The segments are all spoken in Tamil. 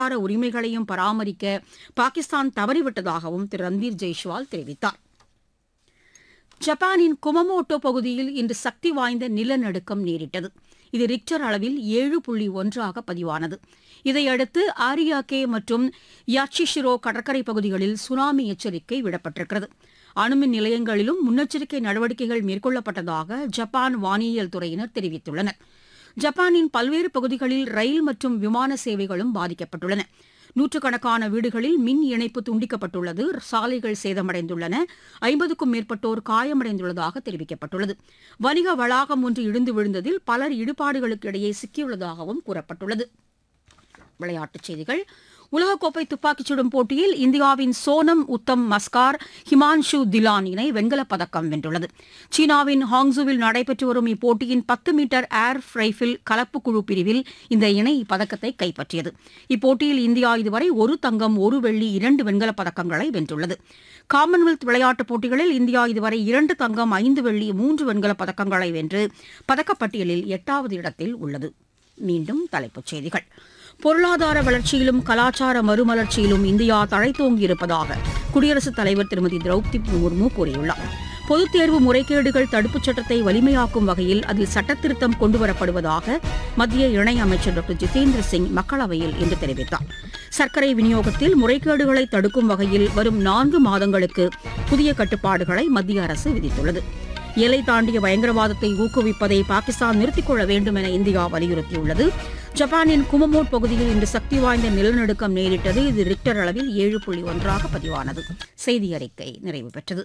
பொருளாதார உரிமைகளையும் பராமரிக்க பாகிஸ்தான் தவறிவிட்டதாகவும் திரு ரந்தீர் ஜெய்ஷ்வால் தெரிவித்தார் ஜப்பானின் குமமோட்டோ பகுதியில் இன்று சக்தி வாய்ந்த நிலநடுக்கம் நேரிட்டது இது ரிக்டர் அளவில் ஏழு புள்ளி ஒன்றாக பதிவானது இதையடுத்து ஆரியாகே மற்றும் யாச்சிஷிரோ கடற்கரை பகுதிகளில் சுனாமி எச்சரிக்கை விடப்பட்டிருக்கிறது அணுமின் நிலையங்களிலும் முன்னெச்சரிக்கை நடவடிக்கைகள் மேற்கொள்ளப்பட்டதாக ஜப்பான் வானியல் துறையினர் தெரிவித்துள்ளனர் ஜப்பானின் பல்வேறு பகுதிகளில் ரயில் மற்றும் விமான சேவைகளும் பாதிக்கப்பட்டுள்ளன நூற்றுக்கணக்கான வீடுகளில் மின் இணைப்பு துண்டிக்கப்பட்டுள்ளது சாலைகள் சேதமடைந்துள்ளன ஐம்பதுக்கும் மேற்பட்டோர் காயமடைந்துள்ளதாக தெரிவிக்கப்பட்டுள்ளது வணிக வளாகம் ஒன்று இடிந்து விழுந்ததில் பலர் இடுபாடுகளுக்கு இடையே சிக்கியுள்ளதாகவும் கூறப்பட்டுள்ளது விளையாட்டுச் செய்திகள் உலகக்கோப்பை துப்பாக்கிச் சுடும் போட்டியில் இந்தியாவின் சோனம் உத்தம் மஸ்கார் ஹிமான்ஷு திலான் இணை வெண்கலப் பதக்கம் வென்றுள்ளது சீனாவின் ஹாங்ஸுவில் நடைபெற்று வரும் இப்போட்டியின் பத்து மீட்டர் ஏர் ரைஃபிள் கலப்பு குழு பிரிவில் இந்த இணை இப்பதக்கத்தை கைப்பற்றியது இப்போட்டியில் இந்தியா இதுவரை ஒரு தங்கம் ஒரு வெள்ளி இரண்டு வெண்கலப் பதக்கங்களை வென்றுள்ளது காமன்வெல்த் விளையாட்டுப் போட்டிகளில் இந்தியா இதுவரை இரண்டு தங்கம் ஐந்து வெள்ளி மூன்று வெண்கலப் பதக்கங்களை வென்று பதக்கப்பட்டியலில் எட்டாவது இடத்தில் உள்ளது மீண்டும் தலைப்புச் செய்திகள் பொருளாதார வளர்ச்சியிலும் கலாச்சார மறுமலர்ச்சியிலும் இந்தியா தழைத்தோங்கியிருப்பதாக குடியரசுத் தலைவர் திருமதி திரௌபதி முர்மு கூறியுள்ளார் பொதுத் தேர்வு முறைகேடுகள் தடுப்புச் சட்டத்தை வலிமையாக்கும் வகையில் அதில் சட்டத்திருத்தம் கொண்டுவரப்படுவதாக மத்திய இணையமைச்சர் டாக்டர் ஜிதேந்திர சிங் மக்களவையில் இன்று தெரிவித்தார் சர்க்கரை விநியோகத்தில் முறைகேடுகளை தடுக்கும் வகையில் வரும் நான்கு மாதங்களுக்கு புதிய கட்டுப்பாடுகளை மத்திய அரசு விதித்துள்ளது எல்லை தாண்டிய பயங்கரவாதத்தை ஊக்குவிப்பதை பாகிஸ்தான் நிறுத்திக் கொள்ள வேண்டும் என இந்தியா வலியுறுத்தியுள்ளது ஜப்பானின் குமமோட் பகுதியில் இன்று சக்தி வாய்ந்த நிலநடுக்கம் நேரிட்டது இது ரிக்டர் அளவில் ஏழு புள்ளி ஒன்றாக பதிவானது செய்தி அறிக்கை நிறைவு பெற்றது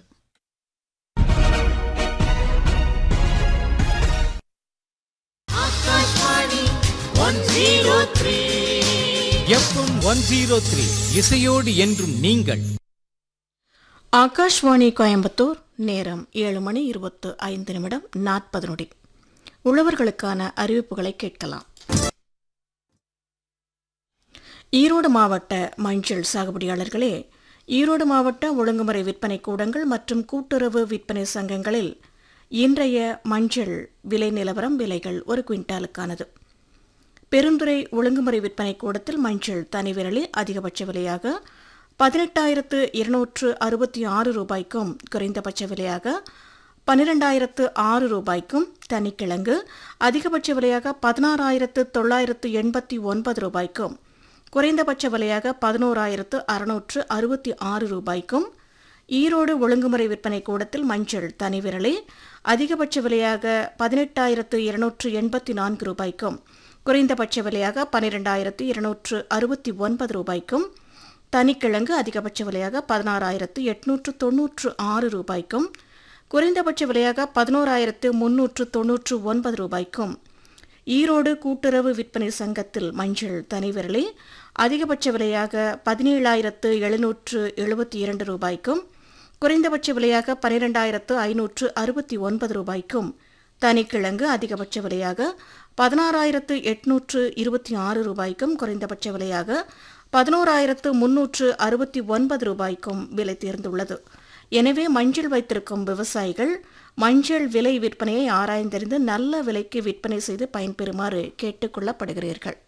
எஃப்எம் ஒன் ஜீரோ த்ரீ இசையோடு என்றும் நீங்கள் ஆகாஷ்வாணி கோயம்புத்தூர் நேரம் ஏழு மணி இருபத்து ஐந்து நிமிடம் நாற்பது நொடி உழவர்களுக்கான அறிவிப்புகளை கேட்கலாம் ஈரோடு மாவட்ட மஞ்சள் சாகுபடியாளர்களே ஈரோடு மாவட்ட ஒழுங்குமுறை விற்பனை கூடங்கள் மற்றும் கூட்டுறவு விற்பனை சங்கங்களில் இன்றைய மஞ்சள் விலை நிலவரம் விலைகள் ஒரு குவிண்டாலுக்கானது பெருந்துறை ஒழுங்குமுறை விற்பனை கூடத்தில் மஞ்சள் தனி விரலி அதிகபட்ச விலையாக பதினெட்டாயிரத்து இருநூற்று அறுபத்தி ஆறு ரூபாய்க்கும் குறைந்தபட்ச விலையாக பன்னிரெண்டாயிரத்து ஆறு ரூபாய்க்கும் தனிக்கிழங்கு அதிகபட்ச விலையாக பதினாறாயிரத்து தொள்ளாயிரத்து எண்பத்தி ஒன்பது ரூபாய்க்கும் குறைந்தபட்ச விலையாக பதினோராயிரத்து அறுநூற்று அறுபத்தி ஆறு ரூபாய்க்கும் ஈரோடு ஒழுங்குமுறை விற்பனை கூடத்தில் மஞ்சள் தனி விரலி அதிகபட்ச விலையாக பதினெட்டாயிரத்து இருநூற்று எண்பத்தி நான்கு ரூபாய்க்கும் குறைந்தபட்ச விலையாக பன்னிரெண்டாயிரத்து இருநூற்று அறுபத்தி ஒன்பது ரூபாய்க்கும் தனிக்கிழங்கு அதிகபட்ச விலையாக பதினாறாயிரத்து எட்நூற்று தொன்னூற்று ஆறு ரூபாய்க்கும் குறைந்தபட்ச விலையாக பதினோராயிரத்து முன்னூற்று தொன்னூற்று ஒன்பது ரூபாய்க்கும் ஈரோடு கூட்டுறவு விற்பனை சங்கத்தில் மஞ்சள் தனி விரலி அதிகபட்ச விலையாக பதினேழாயிரத்து எழுநூற்று எழுபத்தி இரண்டு ரூபாய்க்கும் குறைந்தபட்ச விலையாக பன்னிரெண்டாயிரத்து ஐநூற்று அறுபத்தி ஒன்பது ரூபாய்க்கும் தனிக்கிழங்கு அதிகபட்ச விலையாக பதினாறாயிரத்து எட்நூற்று இருபத்தி ஆறு ரூபாய்க்கும் குறைந்தபட்ச விலையாக பதினோராயிரத்து முன்னூற்று அறுபத்தி ஒன்பது ரூபாய்க்கும் விலை தேர்ந்துள்ளது எனவே மஞ்சள் வைத்திருக்கும் விவசாயிகள் மஞ்சள் விலை விற்பனையை ஆராய்ந்தறிந்து நல்ல விலைக்கு விற்பனை செய்து பயன்பெறுமாறு கேட்டுக்கொள்ளப்படுகிறீர்கள்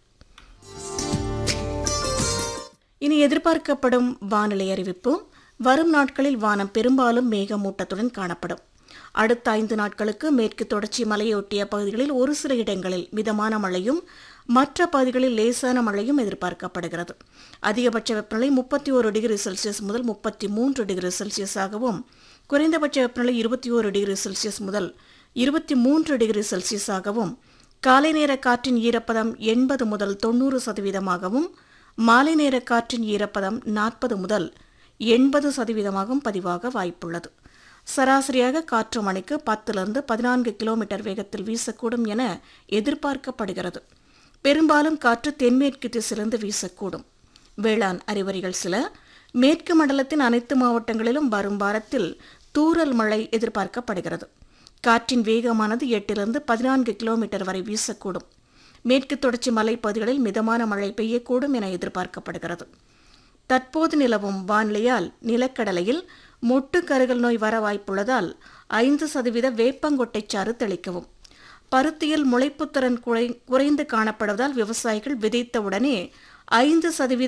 இனி எதிர்பார்க்கப்படும் வானிலை அறிவிப்பு வரும் நாட்களில் வானம் பெரும்பாலும் மேகமூட்டத்துடன் காணப்படும் அடுத்த ஐந்து நாட்களுக்கு மேற்கு தொடர்ச்சி மலையொட்டிய பகுதிகளில் ஒரு சில இடங்களில் மிதமான மழையும் மற்ற பகுதிகளில் லேசான மழையும் எதிர்பார்க்கப்படுகிறது அதிகபட்ச வெப்பநிலை முப்பத்தி ஒரு டிகிரி செல்சியஸ் முதல் முப்பத்தி மூன்று டிகிரி செல்சியஸாகவும் குறைந்தபட்ச வெப்பநிலை இருபத்தி ஒரு டிகிரி செல்சியஸ் முதல் இருபத்தி மூன்று டிகிரி செல்சியஸாகவும் காலை நேர காற்றின் ஈரப்பதம் எண்பது முதல் தொண்ணூறு சதவீதமாகவும் மாலை நேர காற்றின் ஈரப்பதம் நாற்பது முதல் எண்பது சதவீதமாகவும் பதிவாக வாய்ப்புள்ளது சராசரியாக காற்று மணிக்கு பத்திலிருந்து பதினான்கு கிலோமீட்டர் வேகத்தில் வீசக்கூடும் என எதிர்பார்க்கப்படுகிறது பெரும்பாலும் காற்று தென்மேற்கு திசையிலிருந்து வீசக்கூடும் வேளாண் அறிவறிகள் சில மேற்கு மண்டலத்தின் அனைத்து மாவட்டங்களிலும் வரும் வாரத்தில் தூறல் மழை எதிர்பார்க்கப்படுகிறது காற்றின் வேகமானது எட்டிலிருந்து பதினான்கு கிலோமீட்டர் வரை வீசக்கூடும் மேற்கு தொடர்ச்சி மலைப்பகுதிகளில் மிதமான மழை பெய்யக்கூடும் என எதிர்பார்க்கப்படுகிறது தற்போது நிலவும் வானிலையால் நிலக்கடலையில் மொட்டு கருகல் நோய் வர வாய்ப்புள்ளதால் ஐந்து சதவீத வேப்பங்கொட்டை சாறு தெளிக்கவும் பருத்தியில் முளைப்புத்திறன் குறை குறைந்து காணப்படுவதால் விவசாயிகள் விதைத்த உடனே ஐந்து சதவீத